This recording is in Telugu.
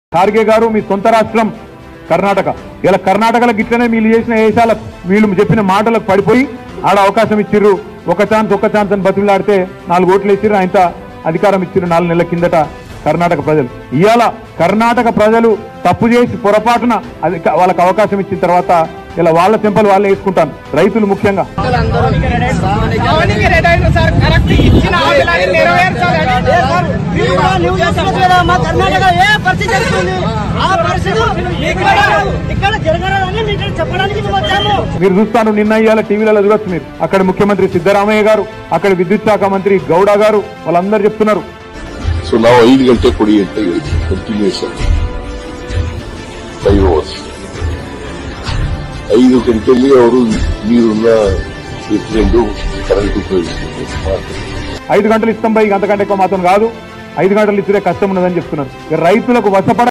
ఖార్గే గారు మీ సొంత రాష్ట్రం కర్ణాటక ఇలా కర్ణాటకలో గిట్లనే వీళ్ళు చేసిన వేషాల వీళ్ళు చెప్పిన మాటలకు పడిపోయి ఆడ అవకాశం ఇచ్చిర్రు ఒక ఛాన్స్ ఒక ఛాన్స్ అని బతిలాడితే నాలుగు ఓట్లు వేసిర్రు ఆయన అధికారం ఇచ్చిర్రు నాలుగు నెలల కిందట కర్ణాటక ప్రజలు ఇవాళ కర్ణాటక ప్రజలు తప్పు చేసి పొరపాటున అది వాళ్ళకి అవకాశం ఇచ్చిన తర్వాత ఇలా వాళ్ళ చెంపలు వాళ్ళే వేసుకుంటాను రైతులు ముఖ్యంగా అవనికి రెడీ అయిన సార్ కరెక్ట్ ఇచ్చిన హామీలని నెరవేర్చాలని నువ్వు చేస్తున్నది కదా, మా కర్ణాటక ఏ పరిస్థితి జరుగుతుంది ఆ పరిస్థితి ఇక్కడ ఇక్కడ జరగరాదని మీకు చెప్పడానికి మేము వచ్చాము మీరు చూస్తాను నిన్న ఇవాళ టీవీలలో చూడొచ్చు మీరు అక్కడ ముఖ్యమంత్రి సిద్ధరామయ్య గారు అక్కడ విద్యుత్ శాఖ మంత్రి గౌడ గారు వాళ్ళందరూ చెప్తున్నారు ಸೊ ನಾವು ಐದು ಗಂಟೆ ಕೊಡಿ ಅಂತ ಹೇಳಿದ್ವಿ ಕಂಟಿನ್ಯೂಸ್ ಆಗಿ ಫೈವ್ ಅವರ್ಸ್ ಐದು ಗಂಟೆಯಲ್ಲಿ ಅವರು ನೀರನ್ನ ಎತ್ಕೊಂಡು ಕರೆಂಟ್ ಉಪಯೋಗಿಸ್ತಾರೆ ಮಾಡ್ತಾರೆ ఐదు గంటలు ఇస్తాం పై అంతకంటే ఎక్కువ మాత్రం కాదు ఐదు గంటలు ఇచ్చితే కష్టం ఉన్నదని చెప్తున్నారు ఇక రైతులకు వసపడ